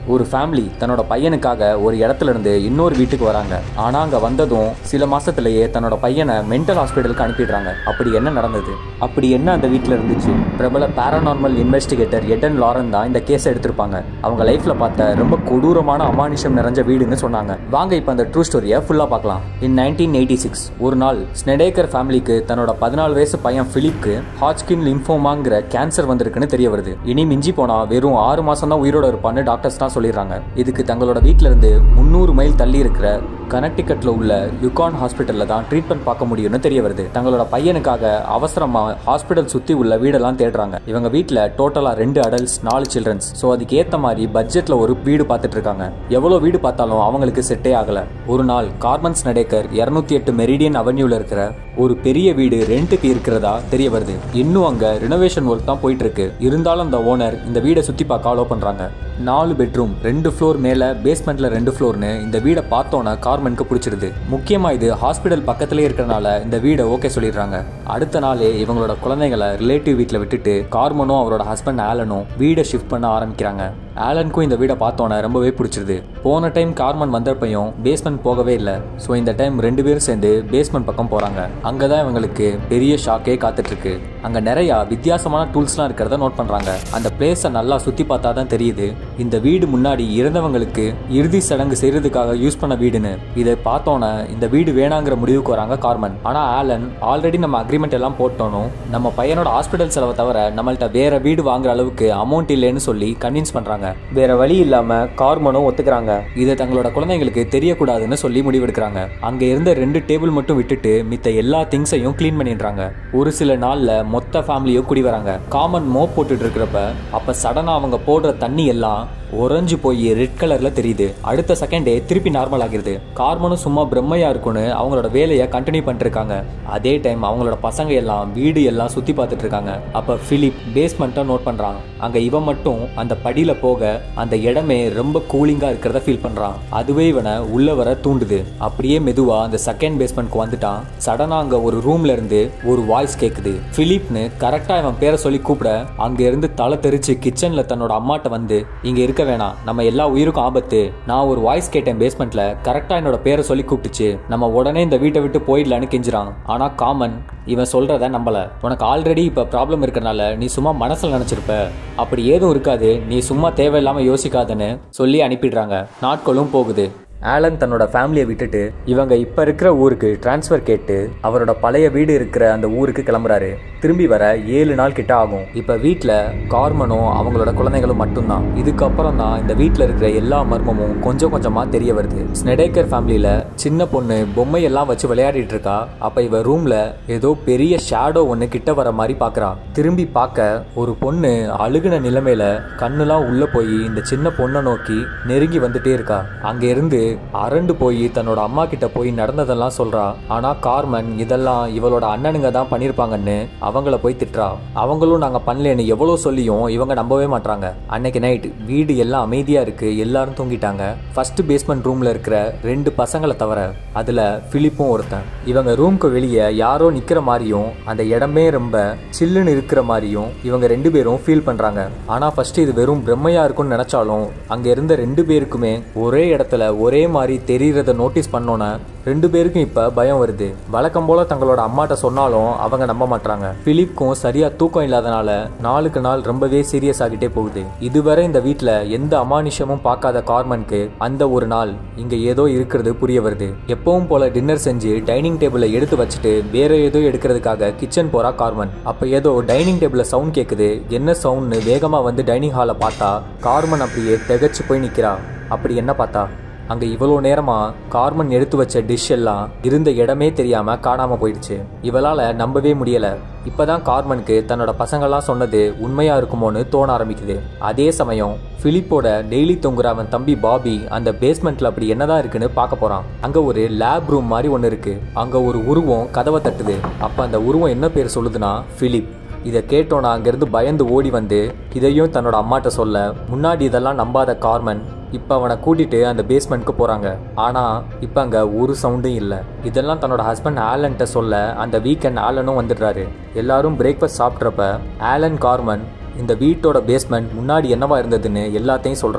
ஒரு ஃபேமிலி தன்னோட பையனுக்காக ஒரு இடத்துல இருந்து இன்னொரு வீட்டுக்கு வராங்க ஆனா அங்க வந்ததும் சில மாசத்திலேயே தன்னோட பையனை மென்டல் ஹாஸ்பிட்டலுக்கு அனுப்பிடுறாங்க அப்படி என்ன நடந்தது அப்படி என்ன அந்த வீட்டில் இருந்துச்சு பிரபல பேரானார்மல் இன்வெஸ்டிகேட்டர் எடன் லாரன் தான் இந்த கேஸை எடுத்திருப்பாங்க அவங்க லைஃப்ல பார்த்த ரொம்ப கொடூரமான அமானுஷம் நிறைஞ்ச வீடுன்னு சொன்னாங்க வாங்க இப்போ அந்த ட்ரூ ஸ்டோரியை ஃபுல்லா பார்க்கலாம் இன் நைன்டீன் எயிட்டி சிக்ஸ் ஒரு நாள் ஸ்னெடேக்கர் ஃபேமிலிக்கு தன்னோட பதினாலு வயசு பையன் பிலிப்க்கு ஹாட்ஸ்கின் லிம்போமாங்கிற கேன்சர் வந்திருக்குன்னு தெரிய வருது இனி மிஞ்சி போனா வெறும் ஆறு மாசம் தான் உயிரோட இருப்பான்னு டாக்டர்ஸ் தான் சொல்லிடுறாங்க இதுக்கு தங்களோட வீட்ல இருந்து முந்நூறு மைல் தள்ளி இருக்கிற கனெக்டிகட்ல உள்ள யுகான் ஹாஸ்பிட்டல்ல தான் ட்ரீட்மெண்ட் பார்க்க முடியும்னு தெரிய வருது தங்களோட பையனுக்காக அவசரமா ஹாஸ்பிட்டல் சுத்தி உள்ள வீடெல்லாம் தேடுறாங்க இவங்க வீட்ல டோட்டலா ரெண்டு அடல்ட்ஸ் நாலு சில்ட்ரன்ஸ் ஸோ அதுக்கு ஏத்த மாதிரி பட்ஜெட்ல ஒரு வீடு பார்த்துட்டு இருக்காங்க எவ்வளவு வீடு பார்த்தாலும் அவங்களுக்கு செட்டே ஆகல ஒரு நாள் கார்மன்ஸ் நடேக்கர் இருநூத்தி எட்டு மெரிடியன் அவென்யூல இருக்கிற ஒரு பெரிய வீடு ரெண்ட்டுக்கு இருக்கிறதா தெரிய வருது இன்னும் அங்க ரினோவேஷன் ஒர்க் தான் போயிட்டு இருக்கு இருந்தாலும் அந்த ஓனர் இந்த வீடை சுத்தி பார்க்க அலோ பண்றாங்க நாலு பெட்ரூம் ரெண்டு ஃப்ளோர் மேல பேஸ்மெண்ட்ல ரெண்டு ஃப்ளோர்னு இந்த வீடை பார்த்தோன்னே கார்மனுக்கு பிடிச்சிருது முக்கியமா இது ஹாஸ்பிட்டல் பக்கத்திலே இருக்கிறனால இந்த வீடை ஓகே சொல்லிடுறாங்க அடுத்த நாளே இவங்களோட குழந்தைங்களை ரிலேட்டிவ் வீட்டில் விட்டுட்டு கார்மனும் அவரோட ஹஸ்பண்ட் ஆலனும் வீடை ஷிஃப்ட் பண்ண ஆரம்பிக்கிறாங்க ஆலனுக்கும் இந்த வீடை பார்த்தோன்னே ரொம்பவே பிடிச்சிருது போன டைம் கார்மன் வந்தப்பையும் பேஸ்மெண்ட் போகவே இல்லை ஸோ இந்த டைம் ரெண்டு பேரும் சேர்ந்து பேஸ்மெண்ட் பக்கம் போறாங்க அங்கே தான் இவங்களுக்கு பெரிய ஷாக்கே காத்துட்டு இருக்கு அங்கே நிறைய வித்தியாசமான டூல்ஸ்லாம் இருக்கிறத நோட் பண்றாங்க அந்த பிளேஸை நல்லா சுத்தி பார்த்தா தான் தெரியுது இந்த வீடு முன்னாடி இறந்தவங்களுக்கு இறுதி சடங்கு செய்யறதுக்காக யூஸ் பண்ண வீடுன்னு இதை பார்த்தோன்னே இந்த வீடு வேணாங்கிற முடிவுக்கு வராங்க கார்மன் ஆனா ஆலன் ஆல்ரெடி நம்ம அக்ரிமெண்ட் எல்லாம் போட்டோனும் நம்ம பையனோட ஹாஸ்பிட்டல் செலவை தவிர நம்மள்ட்ட வேற வீடு வாங்குற அளவுக்கு அமௌண்ட் இல்லைன்னு சொல்லி கன்வின்ஸ் பண்றாங்க வேற வழி இல்லாம கார்மனும் ஒத்துக்கிறாங்க இதை தங்களோட குழந்தைங்களுக்கு தெரியக்கூடாதுன்னு சொல்லி முடிவெடுக்கிறாங்க அங்க இருந்த ரெண்டு டேபிள் மட்டும் விட்டுட்டு மித்த எல்லா திங்ஸையும் க்ளீன் பண்ணிடுறாங்க ஒரு சில நாள்ல மொத்த ஃபேமிலியும் குடி வராங்க காமன் மோப் போட்டுட்டு இருக்கிறப்ப அப்ப சடனா அவங்க போடுற தண்ணி எல்லாம் உறைஞ்சு போய் ரெட் கலர்ல தெரியுது அடுத்த செகண்டே திருப்பி நார்மல் ஆகிருது கார்மனும் சும்மா பிரம்மையா இருக்குன்னு அவங்களோட வேலையை கண்டினியூ பண்ணிட்டு இருக்காங்க அதே டைம் அவங்களோட பசங்க எல்லாம் வீடு எல்லாம் சுத்தி பார்த்துட்டு இருக்காங்க அப்ப பிலிப் பேஸ்மெண்ட்டை நோட் பண்றான் அங்க இவன் மட்டும் அந்த படியில போக அந்த இடமே ரொம்ப கூலிங்கா இருக்கிறத ஃபீல் பண்றான் அதுவே இவனை உள்ள வர தூண்டுது அப்படியே மெதுவா அந்த செகண்ட் பேஸ்மெண்ட்க்கு வந்துட்டான் சடனா அங்க ஒரு ரூம்ல இருந்து ஒரு வாய்ஸ் கேக்குது பிலிப்னு கரெக்டா இவன் பேரை சொல்லி கூப்பிட அங்க இருந்து தலை தெரிச்சு கிச்சன்ல தன்னோட அம்மாட்ட வந்து இங்க இருக்க வேணாம் நம்ம எல்லா உயிருக்கும் ஆபத்து நான் ஒரு வாய்ஸ் கேட்டேன் பேஸ்மெண்ட்ல கரெக்டா என்னோட பேரை சொல்லி கூப்பிட்டுச்சு நம்ம உடனே இந்த வீட்டை விட்டு போயிடலான்னு கெஞ்சுறான் ஆனா காமன் இவன் சொல்றத நம்பல உனக்கு ஆல்ரெடி இப்ப ப்ராப்ளம் இருக்கறனால நீ சும்மா மனசுல நினைச்சிருப்ப அப்படி ஏதும் இருக்காது நீ சும்மா தேவையில்லாம யோசிக்காதன்னு சொல்லி அனுப்பிடுறாங்க நாட்களும் போகுது ஆலன் தன்னோட ஃபேமிலியை விட்டுட்டு இவங்க இப்போ இருக்கிற ஊருக்கு டிரான்ஸ்ஃபர் கேட்டு அவரோட பழைய வீடு இருக்கிற அந்த ஊருக்கு கிளம்புறாரு திரும்பி வர ஏழு நாள் கிட்ட ஆகும் இப்போ வீட்டில் கார்மனும் அவங்களோட குழந்தைகளும் மட்டும்தான் இதுக்கப்புறம் தான் இந்த வீட்டில் இருக்கிற எல்லா மர்மமும் கொஞ்சம் கொஞ்சமாக தெரிய வருது ஸ்னெடேக்கர் ஃபேமிலியில் சின்ன பொண்ணு பொம்மையெல்லாம் வச்சு விளையாடிட்டு இருக்கா அப்போ இவ ரூமில் ஏதோ பெரிய ஷேடோ ஒன்று கிட்ட வர மாதிரி பார்க்குறா திரும்பி பார்க்க ஒரு பொண்ணு அழுகுன நிலைமையில கண்ணுலாம் உள்ளே போய் இந்த சின்ன பொண்ணை நோக்கி நெருங்கி வந்துட்டே இருக்கா அங்க இருந்து அரண்டு போய் தன்னோட அம்மா கிட்ட போய் நடந்ததெல்லாம் சொல்றா ஆனா கார்மன் இதெல்லாம் இவளோட அண்ணனுங்க தான் பண்ணிருப்பாங்கன்னு அவங்கள போய் திட்டுறா அவங்களும் நாங்க பண்ணலன்னு எவ்வளவு சொல்லியும் இவங்க நம்பவே மாட்றாங்க அன்னைக்கு நைட் வீடு எல்லாம் அமைதியா இருக்கு எல்லாரும் தூங்கிட்டாங்க ஃபர்ஸ்ட் பேஸ்மெண்ட் ரூம்ல இருக்கிற ரெண்டு பசங்களை தவிர அதுல பிலிப்பும் ஒருத்தன் இவங்க ரூம்க்கு வெளியே யாரோ நிக்கிற மாதிரியும் அந்த இடமே ரொம்ப சில்லுன்னு இருக்கிற மாதிரியும் இவங்க ரெண்டு பேரும் ஃபீல் பண்றாங்க ஆனா ஃபர்ஸ்ட் இது வெறும் பிரம்மையா இருக்கும்னு நினைச்சாலும் அங்க இருந்த ரெண்டு பேருக்குமே ஒரே இடத்துல ஒரே மாதிரி தெரியறத நோட்டீஸ் பண்ணோன்னே ரெண்டு பேருக்கும் இப்ப பயம் வருது வழக்கம் போல தங்களோட அம்மாட்ட சொன்னாலும் அவங்க நம்ப மாட்டாங்க பிலிப்க்கும் சரியா தூக்கம் இல்லாதனால நாளுக்கு நாள் ரொம்பவே சீரியஸ் ஆகிட்டே போகுது இதுவரை இந்த வீட்ல எந்த அமானுஷமும் பார்க்காத கார்மனுக்கு அந்த ஒரு நாள் இங்க ஏதோ இருக்கிறது புரிய வருது எப்பவும் போல டின்னர் செஞ்சு டைனிங் டேபிள எடுத்து வச்சுட்டு வேற ஏதோ எடுக்கிறதுக்காக கிச்சன் போறா கார்மன் அப்ப ஏதோ டைனிங் டேபிள்ல சவுண்ட் கேக்குது என்ன சவுண்ட்னு வேகமா வந்து டைனிங் ஹாலை பார்த்தா கார்மன் அப்படியே திகச்சு போய் நிக்கிறா அப்படி என்ன பார்த்தா அங்க இவ்வளோ நேரமா கார்மன் எடுத்து வச்ச டிஷ் எல்லாம் இருந்த இடமே தெரியாம காணாம போயிடுச்சு இவளால நம்பவே முடியல இப்பதான் கார்மனுக்கு தன்னோட பசங்கள்லாம் சொன்னது உண்மையா இருக்குமோன்னு தோண ஆரம்பிக்குது அதே சமயம் பிலிப்போட டெய்லி தொங்குற அவன் தம்பி பாபி அந்த பேஸ்மெண்ட்ல அப்படி என்னதான் இருக்குன்னு பார்க்க போறான் அங்க ஒரு லேப் ரூம் மாதிரி ஒன்று இருக்கு அங்க ஒரு உருவம் கதவை தட்டுது அப்ப அந்த உருவம் என்ன பேர் சொல்லுதுன்னா பிலிப் இதை கேட்டோன்னா அங்கேருந்து பயந்து ஓடி வந்து இதையும் தன்னோட அம்மாட்ட சொல்ல முன்னாடி இதெல்லாம் நம்பாத கார்மன் இப்போ அவனை கூட்டிட்டு அந்த பேஸ்மெண்ட்க்கு போகிறாங்க ஆனால் இப்போ அங்கே ஒரு சவுண்டும் இல்லை இதெல்லாம் தன்னோட ஹஸ்பண்ட் ஆலன்ட்ட சொல்ல அந்த வீக்கெண்ட் ஆலனும் வந்துடுறாரு எல்லாரும் பிரேக்ஃபாஸ்ட் சாப்பிட்றப்ப ஆலன் கார்மன் இந்த வீட்டோட பேஸ்மெண்ட் முன்னாடி என்னவா இருந்ததுன்னு எல்லாத்தையும் சொல்கிறாங்க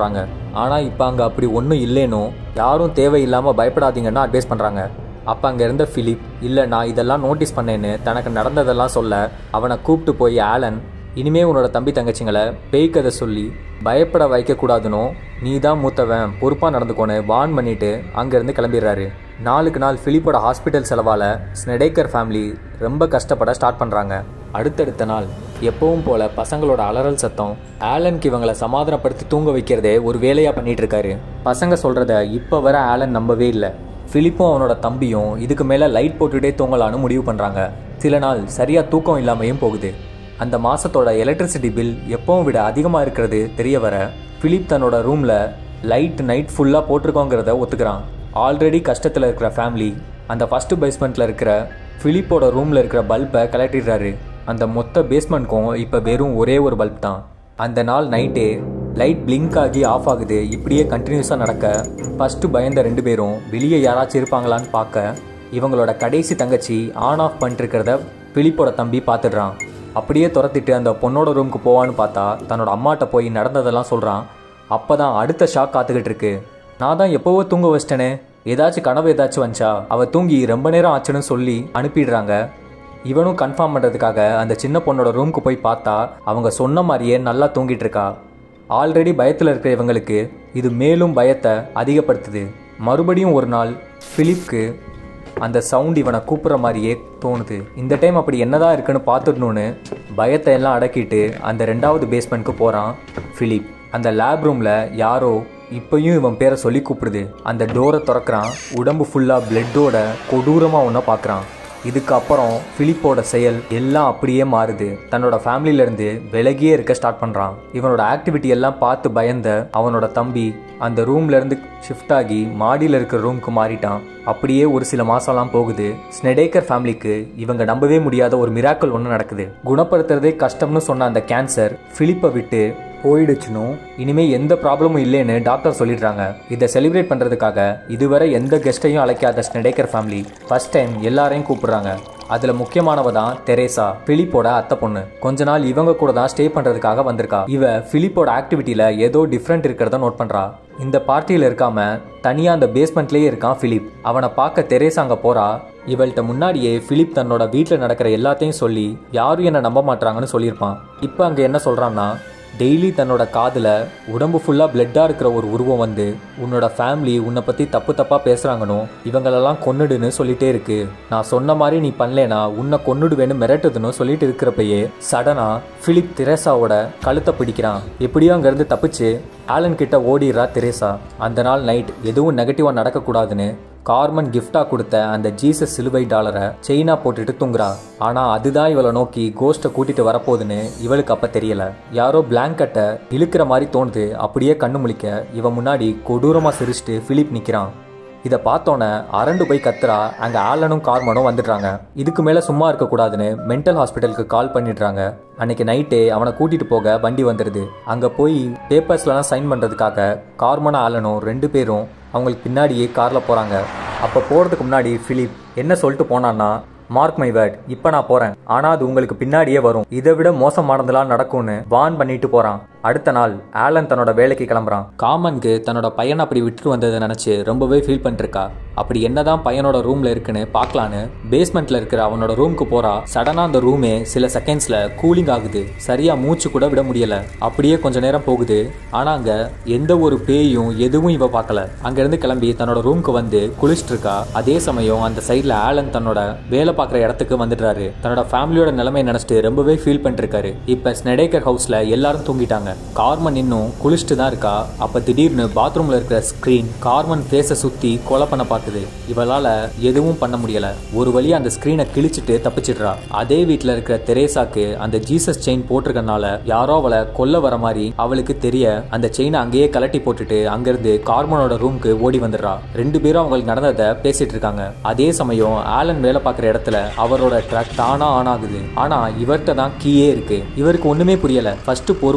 ஆனால் இப்போ அங்கே அப்படி ஒன்றும் இல்லைனும் யாரும் தேவையில்லாமல் பயப்படாதீங்கன்னு அட்வைஸ் பண்ணுறாங்க அப்போ அங்கே இருந்த ஃபிலிப் இல்லை நான் இதெல்லாம் நோட்டீஸ் பண்ணேன்னு தனக்கு நடந்ததெல்லாம் சொல்ல அவனை கூப்பிட்டு போய் ஆலன் இனிமே உன்னோட தம்பி தங்கச்சிங்களை பேய் கதை சொல்லி பயப்பட வைக்கக்கூடாதுனோ நீ தான் மூத்தவன் பொறுப்பாக நடந்துக்கோன்னு வான் பண்ணிட்டு அங்கேருந்து கிளம்பிடுறாரு நாளுக்கு நாள் ஃபிலிப்போட ஹாஸ்பிட்டல் செலவால் ஸ்னெடேக்கர் ஃபேமிலி ரொம்ப கஷ்டப்பட ஸ்டார்ட் பண்ணுறாங்க அடுத்தடுத்த நாள் எப்பவும் போல பசங்களோட அலறல் சத்தம் ஆலனுக்கு இவங்களை சமாதானப்படுத்தி தூங்க வைக்கிறதே ஒரு வேலையாக பண்ணிட்டு இருக்காரு பசங்க சொல்கிறத இப்போ வர ஆலன் நம்பவே இல்லை ஃபிலிப்பும் அவனோட தம்பியும் இதுக்கு மேலே லைட் போட்டுட்டே தூங்கலான்னு முடிவு பண்ணுறாங்க சில நாள் சரியாக தூக்கம் இல்லாமையும் போகுது அந்த மாதத்தோட எலக்ட்ரிசிட்டி பில் எப்பவும் விட அதிகமாக இருக்கிறது தெரிய வர ஃபிலிப் தன்னோட ரூமில் லைட் நைட் ஃபுல்லாக போட்டிருக்கோங்கிறத ஒத்துக்கிறான் ஆல்ரெடி கஷ்டத்தில் இருக்கிற ஃபேமிலி அந்த ஃபஸ்ட்டு பேஸ்மெண்ட்டில் இருக்கிற ஃபிலிப்போட ரூமில் இருக்கிற பல்பை கலட்டிடுறாரு அந்த மொத்த பேஸ்மெண்ட்க்கும் இப்போ வெறும் ஒரே ஒரு பல்ப் தான் அந்த நாள் நைட்டே லைட் பிளிங்க் ஆகி ஆஃப் ஆகுது இப்படியே கண்டினியூஸாக நடக்க ஃபஸ்ட்டு பயந்த ரெண்டு பேரும் வெளியே யாராச்சும் இருப்பாங்களான்னு பார்க்க இவங்களோட கடைசி தங்கச்சி ஆன் ஆஃப் பண்ணிருக்கிறத பிலிப்போட தம்பி பார்த்துடுறான் அப்படியே துரத்திட்டு அந்த பொண்ணோட ரூமுக்கு போவான்னு பார்த்தா தன்னோட அம்மாட்ட போய் நடந்ததெல்லாம் சொல்கிறான் அப்போ தான் அடுத்த ஷாக் காத்துக்கிட்டு இருக்கு நான் தான் எப்போவோ தூங்க வச்சிட்டேனே ஏதாச்சும் கனவு ஏதாச்சும் வந்துச்சா அவள் தூங்கி ரொம்ப நேரம் ஆச்சுன்னு சொல்லி அனுப்பிடுறாங்க இவனும் கன்ஃபார்ம் பண்ணுறதுக்காக அந்த சின்ன பொண்ணோட ரூமுக்கு போய் பார்த்தா அவங்க சொன்ன மாதிரியே நல்லா தூங்கிட்டு இருக்கா ஆல்ரெடி பயத்தில் இருக்கிற இவங்களுக்கு இது மேலும் பயத்தை அதிகப்படுத்துது மறுபடியும் ஒரு நாள் ஃபிலிப்க்கு அந்த சவுண்ட் இவனை கூப்பிட்ற மாதிரியே தோணுது இந்த டைம் அப்படி என்னதான் இருக்குன்னு பார்த்துடணுன்னு பயத்தை எல்லாம் அடக்கிட்டு அந்த ரெண்டாவது பேஸ்மெண்ட்க்கு போகிறான் ஃபிலிப் அந்த லேப் ரூமில் யாரோ இப்பயும் இவன் பேரை சொல்லி கூப்பிடுது அந்த டோரை திறக்கிறான் உடம்பு ஃபுல்லாக பிளட்டோட கொடூரமாக ஒன்றை பார்க்குறான் இதுக்கப்புறம் ஃபிலிப்போட செயல் எல்லாம் அப்படியே மாறுது தன்னோட ஃபேமிலில இருந்து விலகியே இருக்க ஸ்டார்ட் பண்றான் இவனோட ஆக்டிவிட்டி எல்லாம் பார்த்து பயந்த அவனோட தம்பி அந்த ரூம்ல இருந்து ஷிஃப்ட் ஆகி மாடியில் இருக்கிற ரூமுக்கு மாறிட்டான் அப்படியே ஒரு சில மாசம்லாம் போகுது ஸ்னெடேக்கர் ஃபேமிலிக்கு இவங்க நம்பவே முடியாத ஒரு மிராக்கள் ஒன்று நடக்குது குணப்படுத்துறதே கஷ்டம்னு சொன்ன அந்த கேன்சர் ஃபிலிப்பை விட்டு போயிடுச்சுனும் இனிமே எந்த ப்ராப்ளமும் இல்லைன்னு டாக்டர் சொல்லிடுறாங்க இதை செலிப்ரேட் பண்றதுக்காக இதுவரை எந்த கெஸ்ட்டையும் அழைக்காத ஸ்னெடேக்கர் ஃபேமிலி ஃபர்ஸ்ட் டைம் எல்லாரையும் கூப்பிடுறாங்க அதுல முக்கியமானவ தான் தெரேசா பிலிப்போட அத்தை பொண்ணு கொஞ்ச நாள் இவங்க கூட தான் ஸ்டே பண்றதுக்காக வந்திருக்கா இவ பிலிப்போட ஆக்டிவிட்டியில ஏதோ டிஃப்ரெண்ட் இருக்கிறத நோட் பண்றா இந்த பார்ட்டியில இருக்காம தனியா அந்த பேஸ்மெண்ட்லயே இருக்கான் பிலிப் அவனை பார்க்க தெரேசா அங்க போறா இவள்கிட்ட முன்னாடியே பிலிப் தன்னோட வீட்டில் நடக்கிற எல்லாத்தையும் சொல்லி யாரும் என்ன நம்ப மாட்டாங்கன்னு சொல்லியிருப்பான் இப்போ அங்கே என்ன சொல்றான்னா டெய்லி தன்னோட காதில் உடம்பு ஃபுல்லாக பிளட்டாக இருக்கிற ஒரு உருவம் வந்து உன்னோட ஃபேமிலி உன்னை பற்றி தப்பு தப்பாக பேசுகிறாங்கனோ இவங்களெல்லாம் கொன்னுடுன்னு சொல்லிட்டே இருக்கு நான் சொன்ன மாதிரி நீ பண்ணலேனா உன்னை கொன்னுடுவேன்னு மிரட்டுதுன்னு சொல்லிட்டு இருக்கிறப்பயே சடனாக ஃபிலிப் திரேசாவோட கழுத்தை பிடிக்கிறான் எப்படியோ அங்கேருந்து தப்பிச்சு ஆலன் கிட்ட ஓடிடுறா தெரேசா அந்த நாள் நைட் எதுவும் நெகட்டிவாக நடக்கக்கூடாதுன்னு கார்மன் கிஃப்டா கொடுத்த அந்த ஜீசஸ் சிலுவை டாலரை செயினா போட்டுட்டு தூங்குறா ஆனா அதுதான் இவளை நோக்கி கோஸ்ட்டை கூட்டிட்டு வரப்போகுதுன்னு இவளுக்கு அப்ப தெரியல யாரோ பிளாங்கெட்டை இழுக்கிற மாதிரி தோணுது அப்படியே கண்ணு முழிக்க இவன் முன்னாடி கொடூரமா சிரிச்சிட்டு பிலிப் நிக்கிறான் இதை பார்த்தோன்னே அரண்டு போய் கத்துறா அங்க ஆலனும் கார்மனும் வந்துடுறாங்க இதுக்கு மேல சும்மா இருக்கக்கூடாதுன்னு மென்டல் ஹாஸ்பிட்டலுக்கு கால் பண்ணிடுறாங்க அன்னைக்கு நைட்டே அவனை கூட்டிட்டு போக வண்டி வந்துடுது அங்க போய் பேப்பர்ஸ்லாம் சைன் பண்றதுக்காக கார்மனும் ஆலனும் ரெண்டு பேரும் அவங்களுக்கு பின்னாடியே காரில் போகிறாங்க அப்போ போகிறதுக்கு முன்னாடி ஃபிலிப் என்ன சொல்லிட்டு போனான்னா மார்க் மை வேர்ட் இப்போ நான் போகிறேன் ஆனால் அது உங்களுக்கு பின்னாடியே வரும் இதை விட மோசமானதெல்லாம் நடக்கும்னு வான் பண்ணிட்டு போகிறான் அடுத்த நாள் ஆலன் தன்னோட வேலைக்கு கிளம்புறான் காமனுக்கு தன்னோட பையனை அப்படி விட்டுட்டு வந்ததை நினச்சி ரொம்பவே ஃபீல் பண்ணிருக்கா அப்படி என்னதான் பையனோட ரூம்ல இருக்குன்னு பார்க்கலான்னு பேஸ்மெண்ட்ல இருக்கிற அவனோட ரூமுக்கு போறா சடனா அந்த ரூமே சில செகண்ட்ஸ்ல கூலிங் ஆகுது சரியா மூச்சு கூட விட முடியல அப்படியே கொஞ்ச நேரம் போகுது ஆனா அங்க எந்த ஒரு பேயும் எதுவும் இவ பார்க்கல அங்க இருந்து கிளம்பி தன்னோட ரூமுக்கு வந்து குளிச்சிட்டு இருக்கா அதே சமயம் அந்த சைட்ல ஆலன் தன்னோட வேலை பார்க்குற இடத்துக்கு வந்துடுறாரு தன்னோட ஃபேமிலியோட நிலைமை நினைச்சிட்டு ரொம்பவே ஃபீல் பண்ணிட்டு இருக்காரு இப்ப ஸ்னெடேக்கர் ஹவுஸ்ல எல்லாரும் தூங்கிட்டாங்க கார்மன் இன்னும் குளிச்சுட்டு தான் இருக்கா அப்ப திடீர்னு பாத்ரூம்ல இருக்கிற ஸ்கிரீன் கார்மன் ஃபேஸை சுத்தி கொலை பண்ண பார்க்குது இவளால எதுவும் பண்ண முடியல ஒரு வழியா அந்த ஸ்கிரீனை கிழிச்சிட்டு தப்பிச்சிடுறா அதே வீட்ல இருக்கிற தெரேசாக்கு அந்த ஜீசஸ் செயின் போட்டிருக்கனால யாரோ அவளை கொல்ல வர மாதிரி அவளுக்கு தெரிய அந்த செயினை அங்கேயே கலட்டி போட்டுட்டு அங்கிருந்து கார்மனோட ரூமுக்கு ஓடி வந்துடுறா ரெண்டு பேரும் அவங்களுக்கு நடந்ததை பேசிட்டு இருக்காங்க அதே சமயம் ஆலன் வேலை பார்க்குற இடத்துல அவரோட ட்ரக் தானா ஆன் ஆகுது ஆனா இவர்கிட்ட தான் கீயே இருக்கு இவருக்கு ஒண்ணுமே புரியல ஃபர்ஸ்ட் பொறுமையா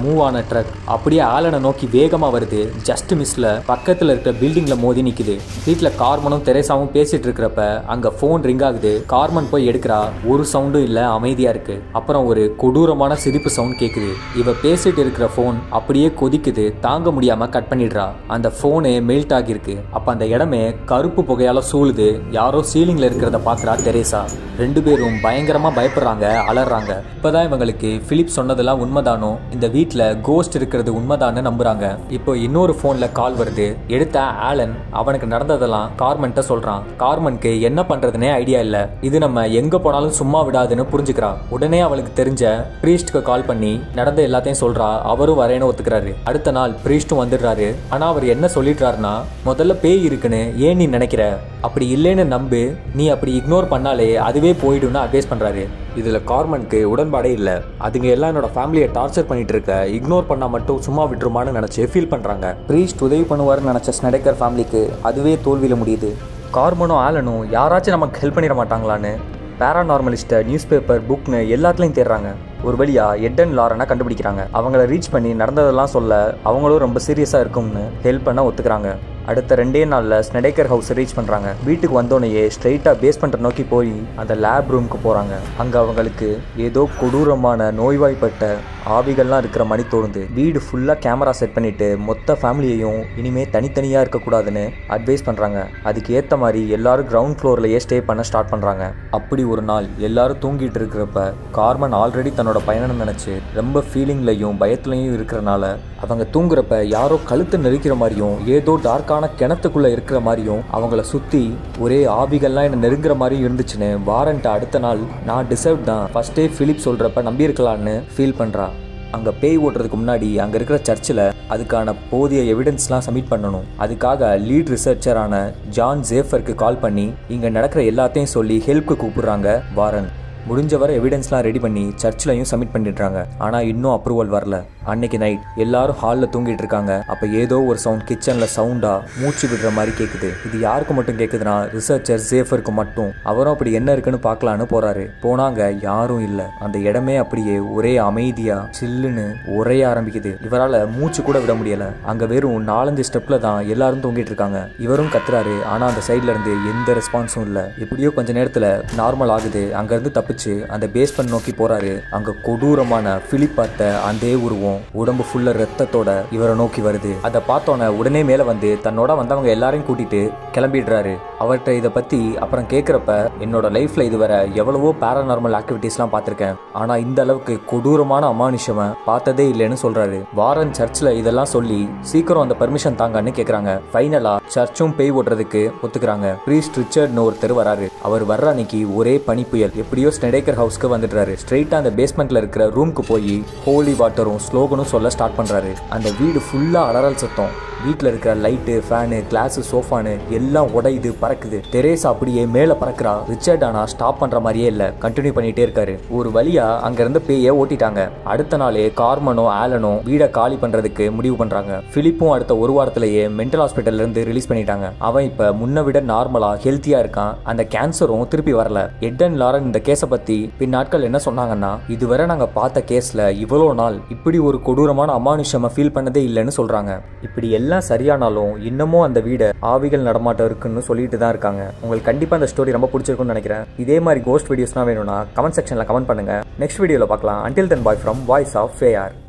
மூவ் ஆன ட்ரக் அப்படியே ஆலனை நோக்கி வேகமா வருது ஜஸ்ட் மிஸ்ல பக்கத்துல இருக்கிற பில்டிங்ல மோதி நிக்குது வீட்டுல கார்மனும் தெரேசாவும் பேசிட்டு இருக்கிறப்ப அங்க போன் ரிங் ஆகுது கார்மன் போய் எடுக்கிறா ஒரு சவுண்டும் இல்ல அமைதியா இருக்கு அப்புறம் ஒரு கொடூரமான சிரிப்பு சவுண்ட் கேக்குது இவ பேசிட்டு இருக்கிற போன் அப்படியே கொதிக்குது தாங்க முடியாம கட் பண்ணிடுறா அந்த போனே மெல்ட் ஆகியிருக்கு அப்ப அந்த இடமே கருப்பு புகையால சூழுது யாரோ சீலிங்ல இருக்கிறத பாக்குறா தெரேசா ரெண்டு பேரும் பயங்கரமா பயப்படுறாங்க அலறாங்க இப்பதான் இவங்களுக்கு பிலிப் சொன்னதெல்லாம் உண்மைதானோ இந்த வீட்ல கோஸ்ட் இருக்கிறது உண்மைதான்னு நம்புறாங்க இப்போ இன்னொரு போன்ல கால் வருது எடுத்த ஆலன் அவனுக்கு நடந்ததெல்லாம் கார்மன்ட்ட சொல்றான் கார்மனுக்கு என்ன பண்றதுனே ஐடியா இல்ல இது நம்ம எங்க போனாலும் சும்மா விடாதுன்னு புரிஞ்சுக்கிறா உடனே அவளுக்கு தெரிஞ்ச பிரீஸ்ட்க்கு கால் பண்ணி நடந்த எல்லாத்தையும் சொல்றா அவரும் வரேன்னு ஒத்துக்கிறாரு அடுத்த நாள் பிரீஸ்டும் வந்துடுறாரு ஆனா அவர் என்ன சொல்லிடுறாருன்னா முதல்ல பேய் இருக்குன்னு ஏன் நீ நினைக்கிற அப்படி இல்லைன்னு நம்பு நீ அப்படி இக்னோர் பண்ணாலே அதுவே போயிடும்னு அட்வைஸ் பண்றாரு இதுல கார்மனுக்கு உடன்பாடே இல்ல அதுங்க எல்லாம் என்னோட ஃபேமிலியை டார்ச்சர் பண்ணிட்டு இருக்க இக்னோர் பண்ணா மட்டும் சும்மா விட்டுருமான்னு நினைச்சு ஃபீல் பண்றாங்க பிரீஸ்ட் உதவி பண்ணுவார்னு நினைச்ச ஸ்னெடேக்கர் ஃபேமிலிக்கு அதுவே தோல்வியில முடியுது கார்மனும் ஆலனும் யாராச்சும் நமக்கு ஹெல்ப் பண்ணிட மாட்டாங்களான்னு பேராநார்மலிஸ்ட்டை நியூஸ் பேப்பர் புக்னு எல்லாத்துலையும் தேடுறாங்க ஒரு வழியா எட்டன் லாரனை கண்டுபிடிக்கிறாங்க அவங்கள ரீச் பண்ணி நடந்ததெல்லாம் சொல்ல அவங்களும் ரொம்ப சீரியஸாக இருக்கும்னு ஹெல்ப் பண்ண ஒத்துக்கிறாங்க அடுத்த ரெண்டே நாளில் ஸ்னெடேக்கர் ஹவுஸ் ரீச் பண்ணுறாங்க வீட்டுக்கு வந்தோடனேயே ஸ்ட்ரைட்டாக பேஸ்மெண்ட்டை நோக்கி போய் அந்த லேப் ரூமுக்கு போகிறாங்க அங்கே அவங்களுக்கு ஏதோ கொடூரமான நோய்வாய்ப்பட்ட ஆவிகள்லாம் இருக்கிற மாதிரி தோணுது வீடு ஃபுல்லாக கேமரா செட் பண்ணிட்டு மொத்த ஃபேமிலியையும் இனிமே தனித்தனியாக இருக்கக்கூடாதுன்னு அட்வைஸ் பண்ணுறாங்க அதுக்கு ஏற்ற மாதிரி எல்லாரும் கிரவுண்ட் ஃப்ளோர்லயே ஸ்டே பண்ண ஸ்டார்ட் பண்ணுறாங்க அப்படி ஒரு நாள் எல்லாரும் தூங்கிட்டு இருக்கிறப்ப கார்மன் ஆல்ரெடி தன்னோட பயணம் நினச்சி ரொம்ப ஃபீலிங்லையும் பயத்துலையும் இருக்கிறனால அவங்க தூங்குறப்ப யாரோ கழுத்தை நெரிக்கிற மாதிரியும் ஏதோ டார்க்கான கிணத்துக்குள்ள இருக்கிற மாதிரியும் அவங்கள சுத்தி ஒரே ஆவிகள்லாம் என்ன நெருங்குற மாதிரியும் இருந்துச்சுன்னு வாரண்ட் அடுத்த நாள் நான் டிசர்வ் தான் ஃபர்ஸ்டே பிலிப் சொல்றப்ப நம்பியிருக்கலான்னு ஃபீல் பண்றா அங்கே பேய் ஓட்டுறதுக்கு முன்னாடி அங்கே இருக்கிற சர்ச்சில் அதுக்கான போதிய எவிடன்ஸ்லாம் சப்மிட் பண்ணணும் அதுக்காக லீட் ரிசர்ச்சரான ஜான் ஜேஃபருக்கு கால் பண்ணி இங்கே நடக்கிற எல்லாத்தையும் சொல்லி ஹெல்ப்க்கு கூப்பிடுறாங்க வாரன் முடிஞ்ச வரை எவிடன்ஸ்லாம் ரெடி பண்ணி சர்ச்லையும் சப்மிட் பண்ணிடுறாங்க ஆனால் இன்னும் அப்ரூவல் வரல அன்னைக்கு நைட் எல்லாரும் ஹாலில் தூங்கிட்டு இருக்காங்க அப்போ ஏதோ ஒரு சவுண்ட் கிச்சனில் சவுண்டா மூச்சு விடுற மாதிரி கேட்குது இது யாருக்கு மட்டும் கேட்குதுன்னா ரிசர்ச்சர் சேஃபருக்கு மட்டும் அவரும் அப்படி என்ன இருக்குன்னு பார்க்கலான்னு போறாரு போனாங்க யாரும் இல்லை அந்த இடமே அப்படியே ஒரே அமைதியா சில்லுன்னு உரைய ஆரம்பிக்குது இவரால் மூச்சு கூட விட முடியல அங்க வெறும் நாலஞ்சு ஸ்டெப்ல தான் எல்லாரும் தூங்கிட்டு இருக்காங்க இவரும் கத்துறாரு ஆனா அந்த சைட்ல இருந்து எந்த ரெஸ்பான்ஸும் இல்ல எப்படியோ கொஞ்ச நேரத்துல நார்மல் ஆகுது அங்க இருந்து தப்பிச்சு அந்த பேஸ்மெண்ட் நோக்கி போறாரு அங்க கொடூரமான பிலிப் பார்த்த அதே உருவம் உடம்பு ஃபுல்லா ரத்தத்தோட இவரை நோக்கி வருது அதை பார்த்தோன்னே உடனே மேல வந்து தன்னோட வந்தவங்க எல்லாரையும் கூட்டிட்டு கிளம்பிடுறாரு அவர்கிட்ட இதை பத்தி அப்புறம் கேட்குறப்ப என்னோட லைஃப்ல இதுவரை எவ்வளவோ பேராநார்மல் ஆக்டிவிட்டீஸ்லாம் பார்த்துருக்கேன் ஆனா இந்த அளவுக்கு கொடூரமான அமானுஷம பார்த்ததே இல்லைன்னு சொல்றாரு வாரன் சர்ச்சில் இதெல்லாம் சொல்லி சீக்கிரம் அந்த பர்மிஷன் தாங்கன்னு கேக்குறாங்க ஃபைனலா சர்ச்சும் பேய் ஓட்டுறதுக்கு ஒத்துக்கிறாங்க பிரீஸ்ட் ரிச்சர்ட்னு ஒருத்தர் வராரு அவர் வர்ற அன்னைக்கு ஒரே பனி புயல் எப்படியோ ஸ்னெடேக்கர் ஹவுஸ்க்கு வந்துடுறாரு ஸ்ட்ரெயிட்டா அந்த பேஸ்மெண்ட்ல இருக்கிற ரூம்க்கு போய் ஹோலி வாட்டரும் ஸ்லோகனும் சொல்ல ஸ்டார்ட் பண்றாரு அந்த வீடு ஃபுல்லா அலறல் சத்தம் வீட்டில் இருக்கிற லைட்டு ஃபேனு கிளாஸு சோஃபானு எல்லாம் உடையுது பறக்குது தெரேசா அப்படியே மேலே பறக்குறா ரிச்சர்ட் ஆனா ஸ்டாப் பண்ற மாதிரியே இல்லை கண்டினியூ பண்ணிட்டே இருக்காரு ஒரு வழியா அங்க இருந்து பேயை ஓட்டிட்டாங்க அடுத்த நாளே கார்மனோ ஆலனோ வீடை காலி பண்றதுக்கு முடிவு பண்றாங்க பிலிப்பும் அடுத்த ஒரு வாரத்திலேயே மென்டல் ஹாஸ்பிட்டல்ல இருந்து ரிலீஸ் பண்ணிட்டாங்க அவன் இப்ப முன்ன விட நார்மலா ஹெல்த்தியா இருக்கான் அந்த கேன்சரும் திருப்பி வரல எட்டன் லாரன் இந்த கேஸை பத்தி பின் நாட்கள் என்ன சொன்னாங்கன்னா இதுவரை நாங்க பார்த்த கேஸ்ல இவ்வளோ நாள் இப்படி ஒரு கொடூரமான அமானுஷமா ஃபீல் பண்ணதே இல்லைன்னு சொல்றாங்க இப்படி எல்லாம் சரியானாலும் இன்னமும் அந்த வீடை ஆவிகள் நடமாட்டம் இருக்குன்னு சொல்லிட்டு தான் இருக்காங்க உங்களுக்கு கண்டிப்பா அந்த ஸ்டோரி ரொம்ப பிடிச்சிருக்கும்னு நினைக்கிறேன் இதே மாதிரி கோஸ்ட் வீடியோஸ்லாம் வேணும்னா கமெண்ட் செக்ஷன்ல கமெண்ட் பண்ணுங்க நெக்ஸ்ட் வீடியோல பார்க்கலாம் until then bye from voice of ஃபேஆர்